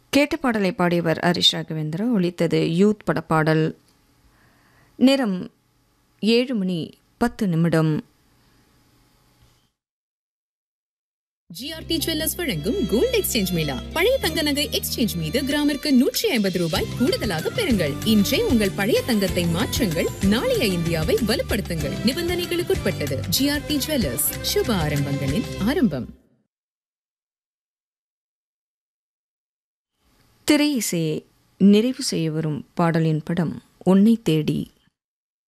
கேட்ட பாடலை பாடியவர் ஹரிஷ் ராகவேந்திரா ஒலித்தது யூத் பட பாடல் நேரம் ஏழு மணி பத்து நிமிடம் ஜிஆர்டி ஜுவல்லர்ஸ் வழங்கும் கோல்ட் எக்ஸ்சேஞ்ச் மேளா பழைய தங்க நகை எக்ஸ்சேஞ்ச் மீது கிராமிற்கு நூற்றி ஐம்பது ரூபாய் கூடுதலாக பெறுங்கள் இன்றே உங்கள் பழைய தங்கத்தை மாற்றுங்கள் நாளைய இந்தியாவை வலுப்படுத்துங்கள் நிபந்தனைகளுக்குட்பட்டது ஜிஆர்டி ஜுவல்லர்ஸ் சுப ஆரம்பங்களின் ஆரம்பம் திரை இசையை நிறைவு செய்ய வரும் பாடலின் படம் உன்னை தேடி